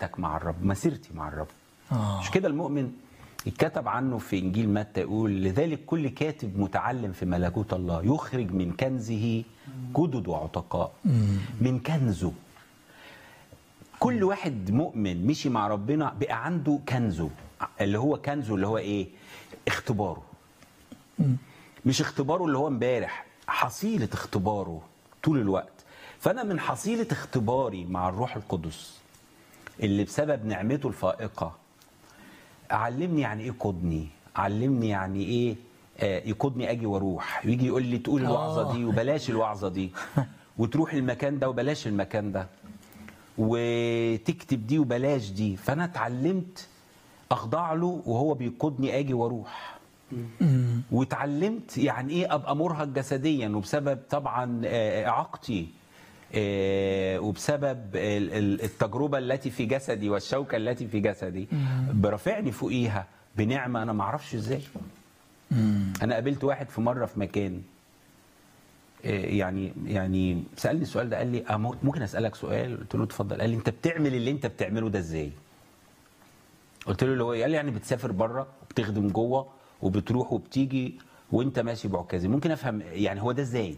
مسيرتك مع الرب مسيرتي مع الرب آه. مش كده المؤمن اتكتب عنه في انجيل متى يقول لذلك كل كاتب متعلم في ملكوت الله يخرج من كنزه جدد وعتقاء من كنزه كل واحد مؤمن مشي مع ربنا بقى عنده كنزه اللي هو كنزه اللي هو ايه اختباره مش اختباره اللي هو امبارح حصيلة اختباره طول الوقت فأنا من حصيلة اختباري مع الروح القدس اللي بسبب نعمته الفائقة علمني يعني ايه قدني علمني يعني ايه آه، يقودني اجي واروح ويجي يقول لي تقول الوعظه دي وبلاش الوعظه دي وتروح المكان ده وبلاش المكان ده وتكتب دي وبلاش دي فانا اتعلمت اخضع له وهو بيقودني اجي واروح واتعلمت يعني ايه ابقى مرهق جسديا وبسبب طبعا آه، اعاقتي آه، وبسبب ال- ال- التجربه التي في جسدي والشوكه التي في جسدي برافعني فوقيها بنعمه انا ما اعرفش ازاي انا قابلت واحد في مره في مكان آه، يعني يعني سالني السؤال ده قال لي آه، مو- ممكن اسالك سؤال قلت له اتفضل قال لي انت بتعمل اللي انت بتعمله ده ازاي قلت له اللي هو إيه؟ قال لي يعني بتسافر بره وبتخدم جوه وبتروح وبتيجي وانت ماشي بعكازي ممكن افهم يعني هو ده ازاي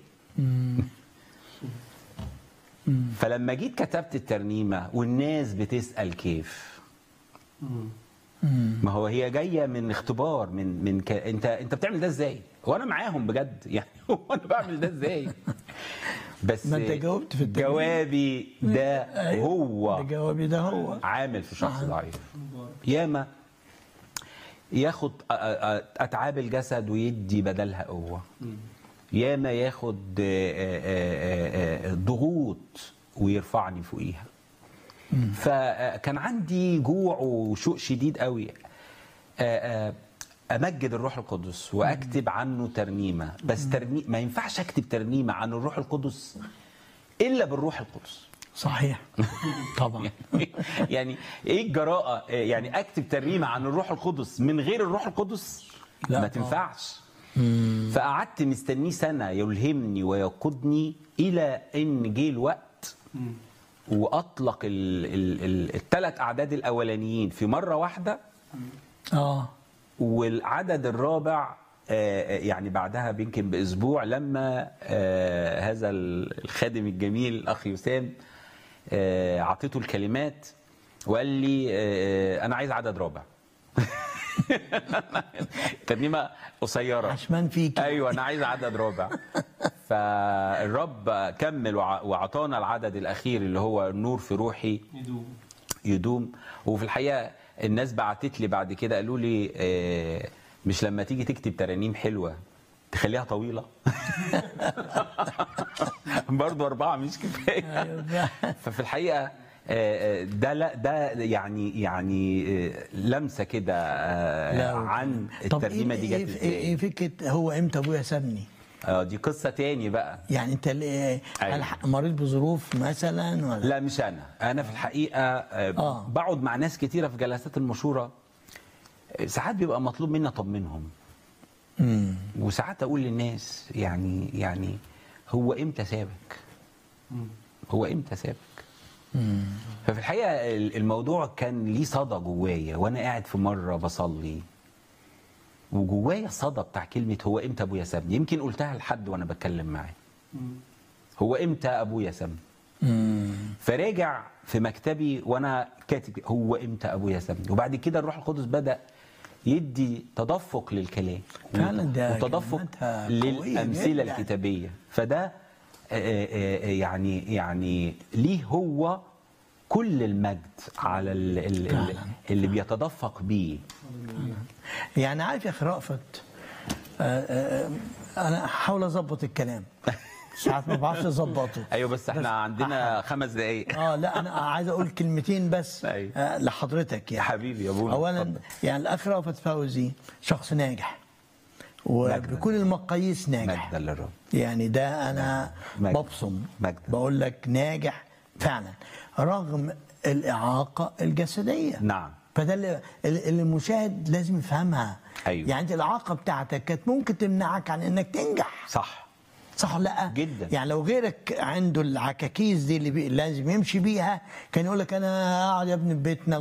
فلما جيت كتبت الترنيمه والناس بتسال كيف ما هو هي جايه من اختبار من من ك... انت انت بتعمل ده ازاي وانا معاهم بجد يعني هو انا بعمل ده ازاي بس ما أنت جاوبت في الترنيمة. جوابي ده أيوة، هو ده جوابي ده هو عامل في شخص ضعيف ياما ياخد أ- أ- أ- اتعاب الجسد ويدي بدلها قوه ياما ياخد آه، آه، آه، ضغوط ويرفعني فوقيها فكان عندي جوع وشوق شديد قوي آه، آه، امجد الروح القدس واكتب عنه ترنيمه بس ترنيمه ما ينفعش اكتب ترنيمه عن الروح القدس الا بالروح القدس صحيح طبعا يعني ايه الجراءه يعني اكتب ترنيمه عن الروح القدس من غير الروح القدس لا ما طبعا. تنفعش فقعدت مستنيه سنه يلهمني ويقودني الى ان جه الوقت واطلق الثلاث اعداد الاولانيين في مره واحده اه والعدد الرابع آه، يعني بعدها يمكن باسبوع لما آه، هذا الخادم الجميل الاخ يسام آه، اعطيته الكلمات وقال لي آه، انا عايز عدد رابع ترنيمه قصيره عشمان فيك ايوه انا عايز عدد رابع فالرب كمل وع- واعطانا العدد الاخير اللي هو النور في روحي يدوم يدوم وفي الحقيقه الناس بعتت لي بعد كده قالوا لي آه، مش لما تيجي تكتب ترانيم حلوه تخليها طويله برضه اربعه مش كفايه أيوة. ففي الحقيقه آه، آه، ده لا ده يعني يعني آه، لمسه كده آه، لا، عن طب الترجمه إيه دي إيه جت إيه, إيه ازاي فكره هو امتى ابويا سابني؟ اه دي قصه تاني بقى يعني انت ليه- أيوة. هل ح- مريض بظروف مثلا ولا لا مش انا انا في الحقيقه آه، آه. بقعد مع ناس كتيره في جلسات المشوره آه، ساعات بيبقى مطلوب مني اطمنهم مم. وساعات اقول للناس يعني يعني هو امتى سابك هو امتى سابك ففي الحقيقه ال- الموضوع كان ليه صدى جوايا وانا قاعد في مره بصلي وجوايا الصدى بتاع كلمه هو امتى ابويا سابني يمكن قلتها لحد وانا بتكلم معاه هو امتى ابويا سابني مم. فراجع في مكتبي وانا كاتب هو امتى ابويا سابني وبعد كده الروح القدس بدا يدي تدفق للكلام فعلا ده وتدفق كلماتها قوية للامثله جداً. الكتابيه فده آه، آه، آه، يعني يعني ليه هو كل المجد على ال- ال- ال- فعلاً. اللي بيتدفق بيه يعني عارف يا اخي رأفت آه، آه، انا هحاول اظبط الكلام ساعات ما بعرفش اظبطه ايوه بس احنا عندنا خمس دقايق اه لا انا عايز اقول كلمتين بس أيوة. آه لحضرتك يا يعني حبيبي يا ابونا اولا اتفضل. يعني الاخ رأفت فوزي شخص ناجح وبكل المقاييس ناجح مجدا للرب يعني ده انا مجد. ببصم مجد. بقول لك ناجح فعلا رغم الاعاقه الجسديه نعم فده اللي, اللي المشاهد لازم يفهمها أيوة. يعني انت الاعاقه بتاعتك كانت ممكن تمنعك عن انك تنجح صح صح ولا لا؟ جداً. يعني لو غيرك عنده العكاكيز دي اللي بي... لازم يمشي بيها كان يقول لك انا اقعد يا ابني في بيتنا